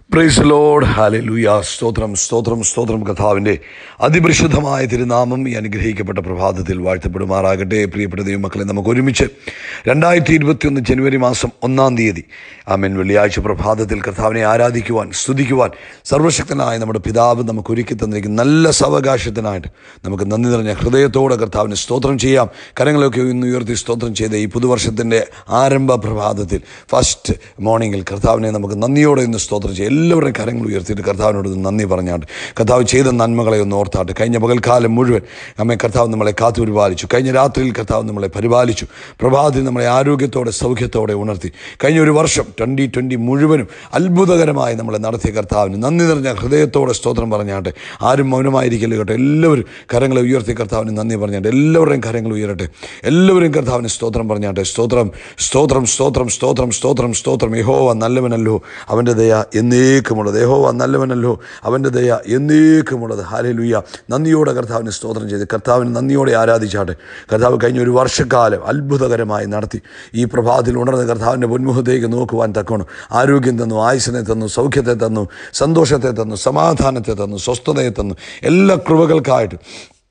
price load ഹാലലുയ സ്തോത്രം സ്തോത്രം സ്തോത്രം കഥാവിൻ്റെ അതിപരിശുദ്ധമായ തിരുനാമം ഈ അനുഗ്രഹിക്കപ്പെട്ട പ്രഭാതത്തിൽ വാഴ്ത്തപ്പെടുമാറാകട്ടെ പ്രിയപ്പെട്ട ദൈവമക്കളെ നമുക്ക് ഒരുമിച്ച് രണ്ടായിരത്തി ഇരുപത്തിയൊന്ന് ജനുവരി മാസം ഒന്നാം തീയതി ആമൻ വെള്ളിയാഴ്ച പ്രഭാതത്തിൽ കർത്താവിനെ ആരാധിക്കുവാൻ സ്തുതിക്കുവാൻ സർവശക്തനായ നമ്മുടെ പിതാവ് നമുക്ക് ഒരുക്കി തന്നിരിക്കുന്ന നല്ല സാവകാശത്തിനായിട്ട് നമുക്ക് നന്ദി നിറഞ്ഞ ഹൃദയത്തോടെ കർത്താവിന് സ്തോത്രം ചെയ്യാം കരങ്ങളൊക്കെ ഇന്ന് ഉയർത്തി സ്തോത്രം ചെയ്ത ഈ പുതുവർഷത്തിൻ്റെ ആരംഭ പ്രഭാതത്തിൽ ഫസ്റ്റ് മോർണിംഗിൽ കർത്താവിനെ നമുക്ക് നന്ദിയോടെ ഇന്ന് സ്തോത്രം ചെയ്യാം എല്ലാവരുടെയും കരങ്ങൾ ഉയർത്തിയിട്ട് കർത്താവിനോട് ഒന്ന് നന്ദി പറഞ്ഞാട്ട് കർത്താവ് ചെയ്ത നന്മകളെ ഒന്ന് ഓർത്താട്ട് കഴിഞ്ഞ പകൽക്കാലം മുഴുവൻ അമ്മേ കർത്താവ് നമ്മളെ കാത്തു പരിപാലിച്ചു കഴിഞ്ഞ രാത്രിയിൽ കർത്താവ് നമ്മളെ പരിപാലിച്ചു പ്രഭാതത്തിൽ നമ്മളെ ആരോഗ്യത്തോടെ സൗഖ്യത്തോടെ ഉണർത്തി കഴിഞ്ഞ ഒരു വർഷം ട്വൻ്റി ട്വൻ്റി മുഴുവനും അത്ഭുതകരമായി നമ്മളെ നടത്തിയ കർത്താവിന് നന്ദി നിറഞ്ഞ ഹൃദയത്തോടെ സ്തോത്രം പറഞ്ഞാട്ട് ആരും മൗനമായിരിക്കില്ല കേട്ടോ എല്ലാവരും കരങ്ങളെ ഉയർത്തി കർത്താവിന് നന്ദി പറഞ്ഞാട്ട് എല്ലാവരുടെയും കരങ്ങൾ ഉയരട്ടെ എല്ലാവരും കർത്താവിന് സ്തോത്രം പറഞ്ഞാട്ടെ സ്തോത്രം സ്തോത്രം സ്തോത്രം സ്തോത്രം സ്തോത്രം സ്തോത്രം യഹോവ നല്ലവനല്ലോ അവൻ്റെ ദയ എന്നേക്കുമുള്ളത് യഹോവ നല്ലവനല്ലോ അവൻ്റെ ദയ എന്നേക്കുമുള്ളത് ഹാലലുയ്യ നന്ദിയോടെ കർത്താവിന് സ്തോത്രം ചെയ്ത് കർത്താവിന് നന്ദിയോടെ ആരാധിച്ചാട്ടെ കർത്താവ് കഴിഞ്ഞ ഒരു വർഷക്കാലം അത്ഭുതകരമായി നടത്തി ഈ പ്രഭാതത്തിൽ ഉണർന്ന കർത്താവിൻ്റെ മുൻമുഖത്തേക്ക് നോക്കുവാൻ തക്കണം ആരോഗ്യം തന്നു ആയുസിനെ തന്നു സൗഖ്യത്തെ തന്നു സന്തോഷത്തെ തന്നു സമാധാനത്തെ തന്നു സ്വസ്ഥതയെ തന്നു എല്ലാ കൃപകൾക്കായിട്ട്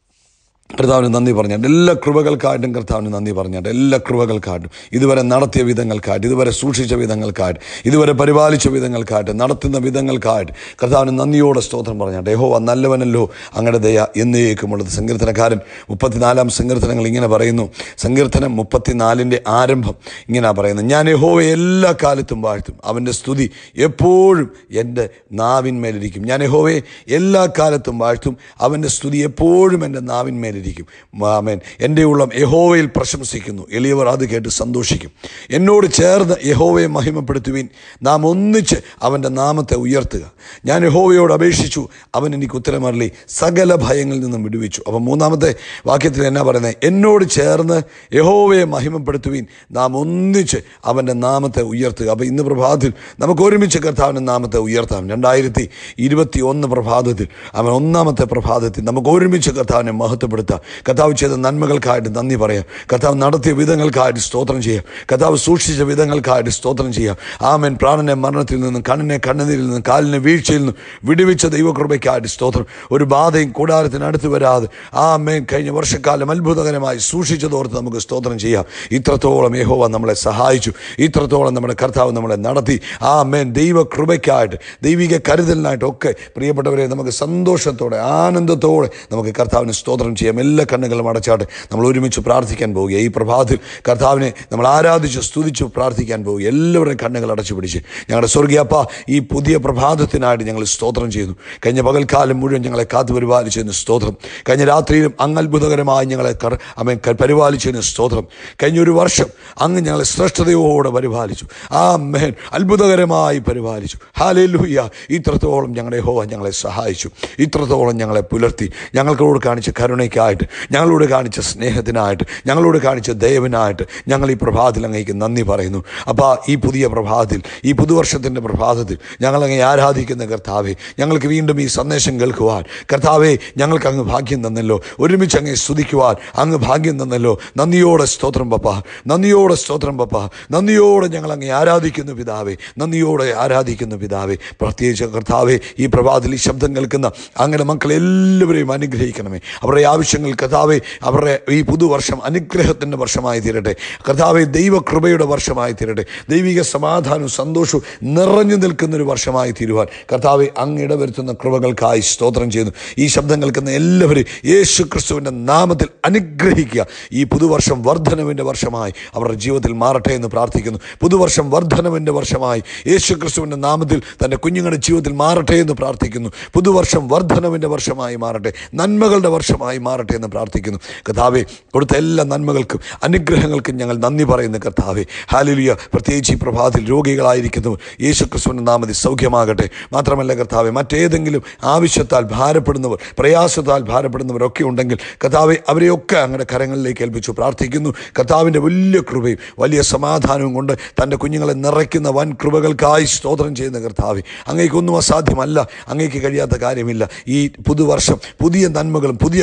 കർത്താവിന് നന്ദി പറഞ്ഞാട്ട് എല്ലാ കൃപകൾക്കായിട്ടും കർത്താവിന് നന്ദി പറഞ്ഞാട്ട് എല്ലാ കൃപകൾക്കായിട്ടും ഇതുവരെ നടത്തിയ വിധങ്ങൾക്കായിട്ട് ഇതുവരെ സൂക്ഷിച്ച വിധങ്ങൾക്കായിട്ട് ഇതുവരെ പരിപാലിച്ച വിധങ്ങൾക്കായിട്ട് നടത്തുന്ന വിധങ്ങൾക്കായിട്ട് കർത്താവിന് നന്ദിയോടെ സ്തോത്രം പറഞ്ഞാട്ട് യഹോ നല്ലവനല്ലോ അങ്ങയുടെ ദയ എന്നേക്കുമുള്ളത് സങ്കീർത്തനക്കാരൻ മുപ്പത്തിനാലാം സങ്കീർത്തനങ്ങൾ ഇങ്ങനെ പറയുന്നു സങ്കീർത്തനം മുപ്പത്തിനാലിൻ്റെ ആരംഭം ഇങ്ങനെ പറയുന്നത് ഞാൻ യഹോവെ എല്ലാ കാലത്തും വാഴ്ത്തും അവൻ്റെ സ്തുതി എപ്പോഴും എൻ്റെ നാവിന്മേലിരിക്കും ഞാൻ യഹോവയെ എല്ലാ കാലത്തും വാഴ്ത്തും അവൻ്റെ സ്തുതി എപ്പോഴും എൻ്റെ നാവിന്മേലിരിക്കും ആമേൻ എൻ്റെ ഉള്ളം യഹോവയിൽ പ്രശംസിക്കുന്നു എളിയവർ അത് കേട്ട് സന്തോഷിക്കും എന്നോട് ചേർന്ന് യഹോവയെ മഹിമപ്പെടുത്തുവിൻ നാം ഒന്നിച്ച് അവൻ്റെ നാമത്തെ ഉയർത്തുക ഞാൻ യഹോവയോട് അപേക്ഷിച്ചു അവൻ എനിക്ക് ഉത്തരമരളി സകല ഭയങ്ങളിൽ നിന്നും വിടുവിച്ചു അപ്പം മൂന്നാമത്തെ വാക്യത്തിൽ എന്നാ പറയുന്നത് എന്നോട് ചേർന്ന് യഹോവയെ മഹിമപ്പെടുത്തുവിൻ നാം ഒന്നിച്ച് അവൻ്റെ നാമത്തെ ഉയർത്തുക അപ്പോൾ ഇന്ന് പ്രഭാതത്തിൽ നമുക്ക് ഒരുമിച്ച് കർത്താവിൻ്റെ നാമത്തെ ഉയർത്താം രണ്ടായിരത്തി ഇരുപത്തി ഒന്ന് പ്രഭാതത്തിൽ അവൻ ഒന്നാമത്തെ പ്രഭാതത്തിൽ നമുക്ക് ഒരുമിച്ച് കർത്താവിനെ മഹത്വപ്പെടുത്താം കർത്താവ് ചെയ്ത നന്മകൾക്കായിട്ട് നന്ദി പറയാം കർത്താവ് നടത്തിയ വിധങ്ങൾക്കായിട്ട് സ്തോത്രം ചെയ്യാം കർത്താവ് സൂക്ഷിച്ച വിധങ്ങൾക്കായിട്ട് സ്തോത്രം ചെയ്യാം ആമൻ പ്രാണനെ മരണത്തിൽ നിന്നും കണ്ണിനെ കണ്ണുനീരിൽ നിന്നും കാലിനെ വീഴ്ചയിൽ നിന്നും വിടുവിച്ച ദൈവകൃപയ്ക്കായിട്ട് സ്തോത്രം ഒരു ബാധയും കൂടാരത്തിന് അടുത്ത് വരാതെ ആമേൻ കഴിഞ്ഞ വർഷക്കാലം അത്ഭുതകരമായി സൂക്ഷിച്ചതോർത്ത് നമുക്ക് സ്തോത്രം ചെയ്യാം ഇത്രത്തോളം യഹോവ നമ്മളെ സഹായിച്ചു ഇത്രത്തോളം നമ്മുടെ കർത്താവ് നമ്മളെ നടത്തി ആമേൻ ദൈവകൃപയ്ക്കായിട്ട് ദൈവിക കരുതലിനായിട്ടൊക്കെ പ്രിയപ്പെട്ടവരെ നമുക്ക് സന്തോഷത്തോടെ ആനന്ദത്തോടെ നമുക്ക് കർത്താവിന് സ്തോത്രം ചെയ്യാം എല്ലാ കണ്ണുകളും അടച്ചാട്ട് നമ്മൾ ഒരുമിച്ച് പ്രാർത്ഥിക്കാൻ പോവുക ഈ പ്രഭാതത്തിൽ കർത്താവിനെ നമ്മൾ ആരാധിച്ച് സ്തുതിച്ച് പ്രാർത്ഥിക്കാൻ പോവുക എല്ലാവരുടെയും കണ്ണുകൾ അടച്ചു പിടിച്ച് ഞങ്ങളുടെ സ്വർഗീയപ്പ ഈ പുതിയ പ്രഭാതത്തിനായിട്ട് ഞങ്ങൾ സ്തോത്രം ചെയ്യുന്നു കഴിഞ്ഞ പകൽക്കാലം മുഴുവൻ ഞങ്ങളെ കാത്തു പരിപാലിച്ചതിന് സ്തോത്രം കഴിഞ്ഞ രാത്രിയിലും അങ്ങ് അത്ഭുതകരമായി ഞങ്ങളെ കർ അമ്മ പരിപാലിച്ചതിന് സ്തോത്രം കഴിഞ്ഞ ഒരു വർഷം അങ്ങ് ഞങ്ങളെ ശ്രേഷ്ഠതയോടെ പരിപാലിച്ചു ആ മേൻ അത്ഭുതകരമായി പരിപാലിച്ചു ഹാലേലൂയ്യ ഇത്രത്തോളം ഞങ്ങളുടെ ഹോവ ഞങ്ങളെ സഹായിച്ചു ഇത്രത്തോളം ഞങ്ങളെ പുലർത്തി ഞങ്ങൾക്കോട് കാണിച്ച കരുണയ്ക്കായിട്ട് ഞങ്ങളോട് കാണിച്ച സ്നേഹത്തിനായിട്ട് ഞങ്ങളോട് കാണിച്ച ദയവിനായിട്ട് ഞങ്ങൾ ഈ പ്രഭാതത്തിൽ അങ്ങേക്ക് നന്ദി പറയുന്നു അപ്പോൾ ഈ പുതിയ പ്രഭാതത്തിൽ ഈ പുതുവർഷത്തിൻ്റെ പ്രഭാതത്തിൽ ഞങ്ങളങ്ങെ ആരാധിക്കുന്ന കർത്താവെ ഞങ്ങൾക്ക് വീണ്ടും ഈ സന്ദേശം കേൾക്കുവാൻ കർത്താവെ ഞങ്ങൾക്ക് അങ്ങ് ഭാഗ്യം തന്നല്ലോ ഒരുമിച്ച് അങ്ങേ സ്തുതിക്കുവാൻ അങ്ങ് ഭാഗ്യം തന്നല്ലോ നന്ദിയോടെ സ്തോത്രം പപ്പ നന്ദിയോടെ സ്തോത്രം പപ്പ നന്ദിയോടെ ഞങ്ങൾ അങ്ങേ ആരാധിക്കുന്നു പിതാവെ നന്ദിയോടെ ആരാധിക്കുന്നു പിതാവെ പ്രത്യേകിച്ച് കർത്താവെ ഈ പ്രഭാതത്തിൽ ഈ ശബ്ദം കേൾക്കുന്ന അങ്ങനെ മക്കളെ എല്ലാവരെയും അനുഗ്രഹിക്കണമേ അവരുടെ ആവശ്യങ്ങൾ കർത്താവെ അവരുടെ ഈ പുതുവർഷം അനുഗ്രഹത്തിൻ്റെ വർഷമായി തീരട്ടെ കർത്താവെ ദൈവകൃപയുടെ വർഷമായി തീരട്ടെ ദൈവിക സമാധാനവും സന്തോഷവും നിറഞ്ഞു നിൽക്കുന്ന ഒരു വർഷമായി തീരുവാൻ കർത്താവെ അങ്ങ് ഇടവരുത്തുന്ന കൃപകൾക്കായി സ്തോത്രം ചെയ്യുന്നു ഈ ശബ്ദം കേൾക്കുന്ന എല്ലാവരും യേശു ക്രിസ്തുവിൻ്റെ നാമത്തിൽ അനുഗ്രഹിക്കുക ഈ പുതുവർഷം വർധനവിൻ്റെ വർഷമായി അവരുടെ ജീവിതത്തിൽ മാറട്ടെ എന്ന് പ്രാർത്ഥിക്കുന്നു പുതുവർഷം വർധനവിൻ്റെ വർഷമായി യേശു ക്രിസ്തുവിൻ്റെ നാമത്തിൽ തൻ്റെ കുഞ്ഞുങ്ങളുടെ ജീവിതത്തിൽ മാറട്ടെ എന്ന് പ്രാർത്ഥിക്കുന്നു പുതുവർഷം വർധനവിൻ്റെ വർഷമായി മാറട്ടെ നന്മകളുടെ വർഷമായി മാറട്ടെ എന്ന് പ്രാർത്ഥിക്കുന്നു കർത്താവെ കൊടുത്ത എല്ലാ നന്മകൾക്കും അനുഗ്രഹങ്ങൾക്കും ഞങ്ങൾ നന്ദി പറയുന്നു കർത്താവെ ഹാലിലിയ പ്രത്യേകിച്ച് ഈ പ്രഭാതത്തിൽ രോഗികളായിരിക്കുന്നവർ യേശു ക്രിസ്തുവിൻ്റെ നാമത്തിൽ സൗഖ്യമാകട്ടെ മാത്രമല്ല കർത്താവെ മറ്റേതെങ്കിലും ആവശ്യത്താൽ ഭാരപ്പെടുന്നവർ പ്രയാസത്താൽ ഭാരപ്പെടുന്നവരൊക്കെ ഉണ്ടെങ്കിൽ കർത്താവെ അവരെയൊക്കെ അങ്ങയുടെ കരങ്ങളിലേക്ക് ഏൽപ്പിച്ചു പ്രാർത്ഥിക്കുന്നു കർത്താവിൻ്റെ വലിയ കൃപയും വലിയ സമാധാനവും കൊണ്ട് തൻ്റെ കുഞ്ഞുങ്ങളെ നിറയ്ക്കുന്ന വൻ കൃപകൾക്കായി സ്തോത്രം ചെയ്യുന്ന കർത്താവെ അങ്ങേക്കൊന്നും അസാധ്യമല്ല അങ്ങേക്ക് കഴിയാത്ത കാര്യമില്ല ഈ പുതുവർഷം പുതിയ നന്മകളും പുതിയ കൃപകളും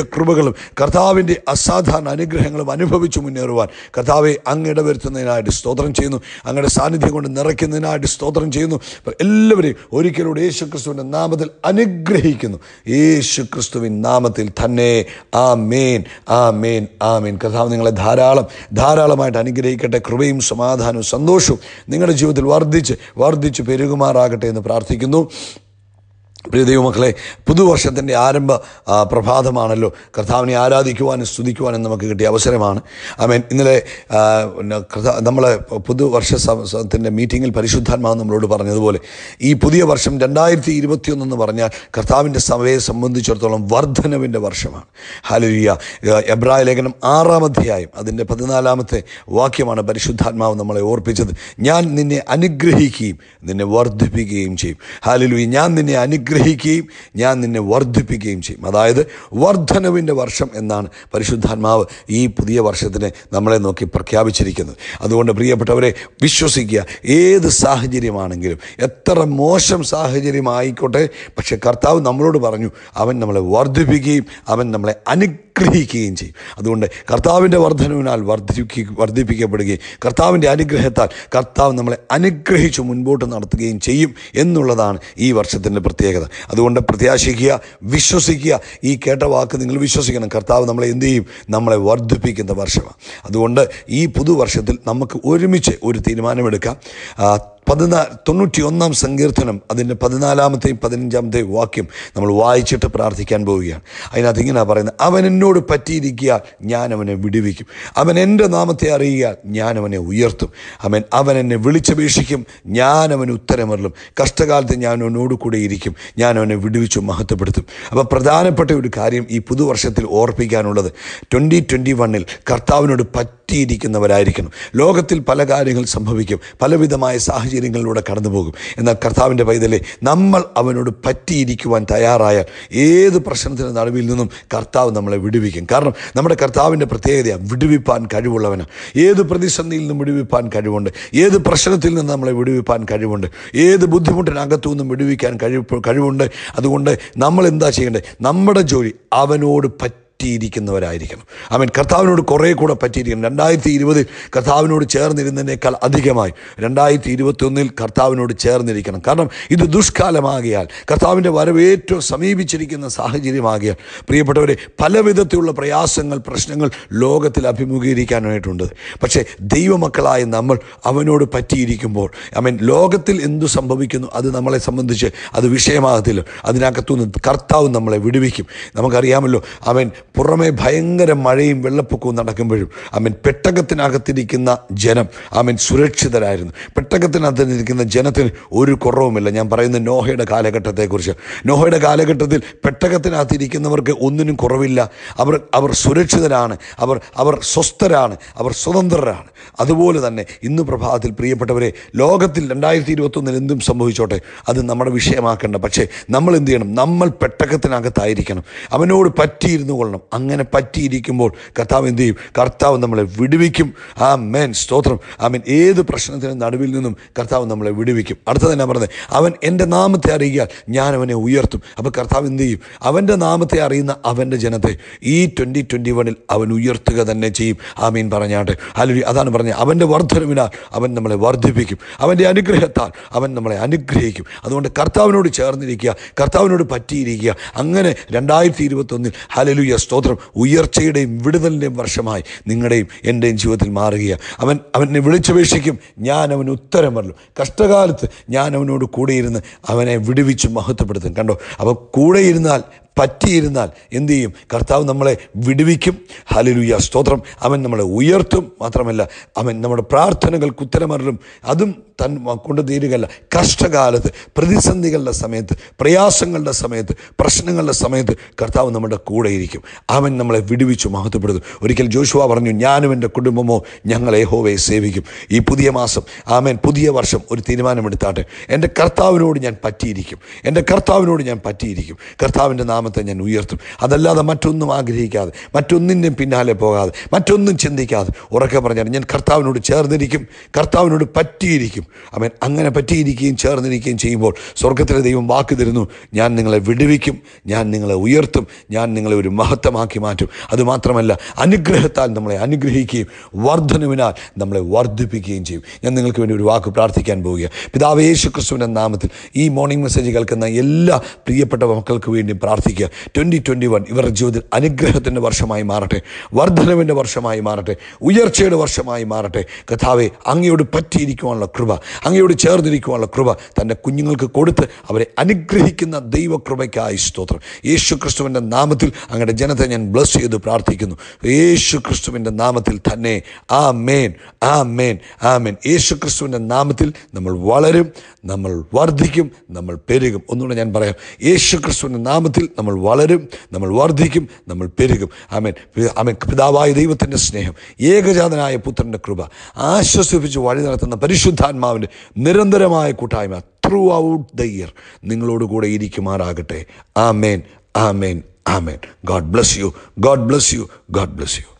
നന്മകളും കർത്താവിൻ്റെ അസാധാരണ അനുഗ്രഹങ്ങളും അനുഭവിച്ചു മുന്നേറുവാൻ കർത്താവെ അങ്ങ് ഇടവരുത്തുന്നതിനായിട്ട് സ്തോത്രം ചെയ്യുന്നു അങ്ങയുടെ സാന്നിധ്യം കൊണ്ട് നിറയ്ക്കുന്നതിനായിട്ട് സ്തോത്രം ചെയ്യുന്നു എല്ലാവരെയും ഒരിക്കലൂടെ യേശു ക്രിസ്തുവിൻ്റെ നാമത്തിൽ അനുഗ്രഹിക്കുന്നു യേശു ക്രിസ്തുവിൻ നാമത്തിൽ തന്നെ ആ മേൻ ആ മേൻ ആ മേൻ കർത്താവ് നിങ്ങളെ ധാരാളം ധാരാളമായിട്ട് അനുഗ്രഹിക്കട്ടെ കൃപയും സമാധാനവും സന്തോഷവും നിങ്ങളുടെ ജീവിതത്തിൽ വർദ്ധിച്ച് വർദ്ധിച്ച് പെരുകുമാറാകട്ടെ എന്ന് പ്രാർത്ഥിക്കുന്നു പ്രിയ ദൈവമക്കളെ പുതുവർഷത്തിൻ്റെ ആരംഭ ആ, പ്രഭാതമാണല്ലോ കർത്താവിനെ ആരാധിക്കുവാനും സ്തുതിക്കുവാനും നമുക്ക് കിട്ടിയ അവസരമാണ് ആമേൻ ഇന്നലെ ആ, പിന്നെ കർത്താ- നമ്മളെ പുതുവർഷ ത്തിൻ്റെ മീറ്റിങ്ങിൽ പരിശുദ്ധാത്മാവ് നമ്മളോട് പറഞ്ഞതുപോലെ ഈ പുതിയ വർഷം രണ്ടായിരത്തി ഇരുപത്തിയൊന്നെന്ന് പറഞ്ഞാൽ കർത്താവിൻ്റെ സഭയെ സംബന്ധിച്ചിടത്തോളം വർധനവിൻ്റെ വർഷമാണ് ഹാലരിയ എബ്രായ ലേഖനം ആറാം അധ്യായം അതിൻ്റെ പതിനാലാമത്തെ വാക്യമാണ് പരിശുദ്ധാത്മാവ് നമ്മളെ ഓർപ്പിച്ചത് ഞാൻ നിന്നെ അനുഗ്രഹിക്കുകയും നിന്നെ വർദ്ധിപ്പിക്കുകയും ചെയ്യും ഹാലലുയ ഞാൻ നിന്നെ അനുഗ്രഹിക്കുകയും ഞാൻ നിന്നെ വർദ്ധിപ്പിക്കുകയും ചെയ്യും അതായത് വർധനവിൻ്റെ വർഷം എന്നാണ് പരിശുദ്ധാത്മാവ് ഈ പുതിയ വർഷത്തിനെ നമ്മളെ നോക്കി പ്രഖ്യാപിച്ചിരിക്കുന്നത് അതുകൊണ്ട് പ്രിയപ്പെട്ടവരെ വിശ്വസിക്കുക ഏത് സാഹചര്യമാണെങ്കിലും എത്ര മോശം സാഹചര്യമായിക്കോട്ടെ പക്ഷെ കർത്താവ് നമ്മളോട് പറഞ്ഞു അവൻ നമ്മളെ വർദ്ധിപ്പിക്കുകയും അവൻ നമ്മളെ അനുഗ്രഹിക്കുകയും ചെയ്യും അതുകൊണ്ട് കർത്താവിൻ്റെ വർധനവിനാൽ വർദ്ധിപ്പി വർദ്ധിപ്പിക്കപ്പെടുകയും കർത്താവിൻ്റെ അനുഗ്രഹത്താൽ കർത്താവ് നമ്മളെ അനുഗ്രഹിച്ച് മുൻപോട്ട് നടത്തുകയും ചെയ്യും എന്നുള്ളതാണ് ഈ വർഷത്തിൻ്റെ പ്രത്യേകത അതുകൊണ്ട് പ്രത്യാശിക്കുക വിശ്വസിക്കുക ഈ കേട്ട വാക്ക് നിങ്ങൾ വിശ്വസിക്കണം കർത്താവ് നമ്മളെ എന്ത് ചെയ്യും നമ്മളെ വർദ്ധിപ്പിക്കുന്ന വർഷമാണ് അതുകൊണ്ട് ഈ പുതുവർഷത്തിൽ നമുക്ക് ഒരുമിച്ച് ഒരു തീരുമാനമെടുക്കാം ആ, പതിനാ തൊണ്ണൂറ്റി ഒന്നാം സങ്കീർത്തനം അതിൻ്റെ പതിനാലാമത്തെയും പതിനഞ്ചാമത്തെയും വാക്യം നമ്മൾ വായിച്ചിട്ട് പ്രാർത്ഥിക്കാൻ പോവുകയാണ് അതിനകത്ത് ഇങ്ങനെയാണ് പറയുന്നത് അവൻ എന്നോട് പറ്റിയിരിക്കുക ഞാൻ അവനെ വിടുവിക്കും അവൻ എൻ്റെ നാമത്തെ അറിയുക ഞാൻ അവനെ ഉയർത്തും അവൻ അവൻ എന്നെ വിളിച്ചപേക്ഷിക്കും ഞാൻ അവന് ഉത്തരമറിലും കഷ്ടകാലത്ത് ഞാൻ അവനോട് കൂടെ ഇരിക്കും ഞാൻ അവനെ വിടുവിച്ചു മഹത്വപ്പെടുത്തും അപ്പോൾ പ്രധാനപ്പെട്ട ഒരു കാര്യം ഈ പുതുവർഷത്തിൽ ഓർപ്പിക്കാനുള്ളത് ട്വൻ്റി ട്വൻ്റി വണ്ണിൽ കർത്താവിനോട് പറ്റിയിരിക്കുന്നവരായിരിക്കണം ലോകത്തിൽ പല കാര്യങ്ങൾ സംഭവിക്കും പലവിധമായ സാഹചര്യങ്ങളിലൂടെ കടന്നു പോകും എന്നാൽ കർത്താവിൻ്റെ പൈതലെ നമ്മൾ അവനോട് പറ്റിയിരിക്കുവാൻ തയ്യാറായാൽ ഏത് പ്രശ്നത്തിന് നടുവിൽ നിന്നും കർത്താവ് നമ്മളെ വിടുവിക്കും കാരണം നമ്മുടെ കർത്താവിൻ്റെ പ്രത്യേകതയാണ് വിടുവിപ്പാൻ കഴിവുള്ളവനാണ് ഏത് പ്രതിസന്ധിയിൽ നിന്നും വിടുവിപ്പാൻ കഴിവുണ്ട് ഏത് പ്രശ്നത്തിൽ നിന്ന് നമ്മളെ വിടുവിപ്പാൻ കഴിവുണ്ട് ഏത് ബുദ്ധിമുട്ടിനകത്തു നിന്നും വിടുവിക്കാൻ കഴിവ് കഴിവുണ്ട് അതുകൊണ്ട് നമ്മൾ എന്താ ചെയ്യേണ്ടത് നമ്മുടെ ജോലി അവനോട് പറ്റി പറ്റിയിരിക്കുന്നവരായിരിക്കണം അവൻ കർത്താവിനോട് കുറേ കൂടെ പറ്റിയിരിക്കണം രണ്ടായിരത്തി ഇരുപതിൽ കർത്താവിനോട് ചേർന്നിരുന്നതിനേക്കാൾ അധികമായി രണ്ടായിരത്തി ഇരുപത്തി ഒന്നിൽ കർത്താവിനോട് ചേർന്നിരിക്കണം കാരണം ഇത് ദുഷ്കാലമാകിയാൽ കർത്താവിൻ്റെ വരവ് ഏറ്റവും സമീപിച്ചിരിക്കുന്ന സാഹചര്യമാകിയാൽ പ്രിയപ്പെട്ടവരെ പല വിധത്തിലുള്ള പ്രയാസങ്ങൾ പ്രശ്നങ്ങൾ ലോകത്തിൽ അഭിമുഖീകരിക്കാനായിട്ടുണ്ട് പക്ഷേ ദൈവമക്കളായ നമ്മൾ അവനോട് പറ്റിയിരിക്കുമ്പോൾ അവൻ ലോകത്തിൽ എന്തു സംഭവിക്കുന്നു അത് നമ്മളെ സംബന്ധിച്ച് അത് വിഷയമാകത്തില്ല അതിനകത്തുനിന്ന് കർത്താവ് നമ്മളെ വിടുവിക്കും നമുക്കറിയാമല്ലോ അവൻ പുറമെ ഭയങ്കര മഴയും വെള്ളപ്പൊക്കവും നടക്കുമ്പോഴും അവൻ പെട്ടകത്തിനകത്തിരിക്കുന്ന ജനം അവൻ സുരക്ഷിതരായിരുന്നു പെട്ടകത്തിനകത്തിരിക്കുന്ന ജനത്തിന് ഒരു കുറവുമില്ല ഞാൻ പറയുന്ന നോഹയുടെ കാലഘട്ടത്തെക്കുറിച്ച് നോഹയുടെ കാലഘട്ടത്തിൽ പെട്ടകത്തിനകത്തിരിക്കുന്നവർക്ക് ഒന്നിനും കുറവില്ല അവർ അവർ സുരക്ഷിതരാണ് അവർ അവർ സ്വസ്ഥരാണ് അവർ സ്വതന്ത്രരാണ് അതുപോലെ തന്നെ ഇന്ന് പ്രഭാതത്തിൽ പ്രിയപ്പെട്ടവരെ ലോകത്തിൽ രണ്ടായിരത്തി ഇരുപത്തൊന്നിൽ എന്തും സംഭവിച്ചോട്ടെ അത് നമ്മുടെ വിഷയമാക്കേണ്ട പക്ഷേ നമ്മൾ എന്ത് ചെയ്യണം നമ്മൾ പെട്ടകത്തിനകത്തായിരിക്കണം അവനോട് പറ്റിയിരുന്നു കൊള്ളണം അങ്ങനെ പറ്റിയിരിക്കുമ്പോൾ കർത്താവ് എന്ത് ചെയ്യും കർത്താവ് നമ്മളെ വിടുവിക്കും ആ മേൻ സ്തോത്രം അവൻ ഏത് പ്രശ്നത്തിനും നടുവിൽ നിന്നും കർത്താവ് നമ്മളെ വിടുവിക്കും അടുത്ത തന്നെ പറഞ്ഞത് അവൻ എൻ്റെ നാമത്തെ അറിയിക്കാൻ ഞാൻ അവനെ ഉയർത്തും അപ്പോൾ കർത്താവ് എന്ത് ചെയ്യും അവൻ്റെ നാമത്തെ അറിയുന്ന അവൻ്റെ ജനത്തെ ഈ ട്വൻ്റി ട്വൻ്റി വണിൽ അവൻ ഉയർത്തുക തന്നെ ചെയ്യും ആമീൻ പറഞ്ഞാട്ട് അല്ലെങ്കിൽ അതാണ് പറഞ്ഞത് അവൻ്റെ വർധനവിനാൽ അവൻ നമ്മളെ വർദ്ധിപ്പിക്കും അവൻ്റെ അനുഗ്രഹത്താൽ അവൻ നമ്മളെ അനുഗ്രഹിക്കും അതുകൊണ്ട് കർത്താവിനോട് ചേർന്നിരിക്കുക കർത്താവിനോട് പറ്റിയിരിക്കുക അങ്ങനെ രണ്ടായിരത്തി ഇരുപത്തൊന്നിൽ ഹലലുയ സ്തോത്രം ഉയർച്ചയുടെയും വിടുതലിൻ്റെയും വർഷമായി നിങ്ങളുടെയും എൻ്റെയും ജീവിതത്തിൽ മാറുകയാണ് അവൻ അവനെ വിളിച്ചപേക്ഷിക്കും ഞാൻ അവന് ഉത്തരം പറഞ്ഞു കഷ്ടകാലത്ത് ഞാൻ അവനോട് കൂടെയിരുന്ന് അവനെ വിടുവിച്ച് മഹത്വപ്പെടുത്തും കണ്ടോ അപ്പോൾ കൂടെ ഇരുന്നാൽ പറ്റിയിരുന്നാൽ എന്തു ചെയ്യും കർത്താവ് നമ്മളെ വിടുവിക്കും ഹലിലുയ സ്തോത്രം അവൻ നമ്മളെ ഉയർത്തും മാത്രമല്ല അവൻ നമ്മുടെ പ്രാർത്ഥനകൾക്ക് ഉത്തരമറിലും അതും തൻ കൊണ്ട് തീരുകയല്ല കഷ്ടകാലത്ത് പ്രതിസന്ധികളുടെ സമയത്ത് പ്രയാസങ്ങളുടെ സമയത്ത് പ്രശ്നങ്ങളുടെ സമയത്ത് കർത്താവ് നമ്മുടെ കൂടെ ഇരിക്കും അവൻ നമ്മളെ വിടുവിച്ചു മഹത്വപ്പെടുത്തും ഒരിക്കൽ ജോഷുവ പറഞ്ഞു ഞാനും എൻ്റെ കുടുംബമോ ഞങ്ങൾ യഹോവയെ സേവിക്കും ഈ പുതിയ മാസം ആമേൻ പുതിയ വർഷം ഒരു തീരുമാനമെടുത്താട്ടെ എൻ്റെ കർത്താവിനോട് ഞാൻ പറ്റിയിരിക്കും എൻ്റെ കർത്താവിനോട് ഞാൻ പറ്റിയിരിക്കും കർത്താവിൻ്റെ നാമം നാമത്തെ ഞാൻ ഉയർത്തും അതല്ലാതെ മറ്റൊന്നും ആഗ്രഹിക്കാതെ മറ്റൊന്നിൻ്റെ പിന്നാലെ പോകാതെ മറ്റൊന്നും ചിന്തിക്കാതെ ഉറക്കെ പറഞ്ഞാൽ ഞാൻ കർത്താവിനോട് ചേർന്നിരിക്കും കർത്താവിനോട് പറ്റിയിരിക്കും അവൻ അങ്ങനെ പറ്റിയിരിക്കുകയും ചേർന്നിരിക്കുകയും ചെയ്യുമ്പോൾ സ്വർഗത്തിലെ ദൈവം വാക്ക് തരുന്നു ഞാൻ നിങ്ങളെ വിടുവിക്കും ഞാൻ നിങ്ങളെ ഉയർത്തും ഞാൻ നിങ്ങളെ ഒരു മഹത്വമാക്കി മാറ്റും അതുമാത്രമല്ല അനുഗ്രഹത്താൽ നമ്മളെ അനുഗ്രഹിക്കുകയും വർധനവിനാൽ നമ്മളെ വർദ്ധിപ്പിക്കുകയും ചെയ്യും ഞാൻ നിങ്ങൾക്ക് വേണ്ടി ഒരു വാക്ക് പ്രാർത്ഥിക്കാൻ പോവുക പിതാവ് യേശു ക്രിസ്തുവിൻ്റെ നാമത്തിൽ ഈ മോർണിംഗ് മെസ്സേജ് കേൾക്കുന്ന എല്ലാ പ്രിയപ്പെട്ട മക്കൾക്ക് വേണ്ടിയും പ്രാർത്ഥിക്കുക ട്വൻറ്റി ട്വൻറ്റി വൺ ഇവരുടെ ജീവിതത്തിൽ അനുഗ്രഹത്തിൻ്റെ വർഷമായി മാറട്ടെ വർധനവിൻ്റെ വർഷമായി മാറട്ടെ ഉയർച്ചയുടെ വർഷമായി മാറട്ടെ കഥാവെ അങ്ങയോട് പറ്റിയിരിക്കുവാനുള്ള കൃപ അങ്ങയോട് ചേർന്നിരിക്കുവാനുള്ള കൃപ തൻ്റെ കുഞ്ഞുങ്ങൾക്ക് കൊടുത്ത് അവരെ അനുഗ്രഹിക്കുന്ന ദൈവകൃപയ്ക്കായി സ്തോത്രം യേശു ക്രിസ്തുവിൻ്റെ നാമത്തിൽ അങ്ങയുടെ ജനത്തെ ഞാൻ ബ്ലസ് ചെയ്ത് പ്രാർത്ഥിക്കുന്നു യേശു ക്രിസ്തുവിൻ്റെ നാമത്തിൽ തന്നെ ആ മേൻ ആ മേൻ ആ മേൻ യേശു ക്രിസ്തുവിൻ്റെ നാമത്തിൽ നമ്മൾ വളരും നമ്മൾ വർദ്ധിക്കും നമ്മൾ പെരുകും ഒന്നുകൂടെ ഞാൻ പറയാം യേശു ക്രിസ്തുവിൻ്റെ നാമത്തിൽ നമ്മൾ വളരും നമ്മൾ വർദ്ധിക്കും നമ്മൾ പെരുകും ആമേൻ ആമേൻ പിതാവായ ദൈവത്തിൻ്റെ സ്നേഹം ഏകജാതനായ പുത്രൻ്റെ കൃപ ആശ്വസിപ്പിച്ച് വഴി നടത്തുന്ന പരിശുദ്ധാത്മാവിൻ്റെ നിരന്തരമായ കൂട്ടായ്മ ത്രൂ ഔട്ട് ദ ഇയർ നിങ്ങളോടുകൂടെ ഇരിക്കുമാറാകട്ടെ ആമേൻ ആമേൻ ആമേൻ God bless you God bless you God bless U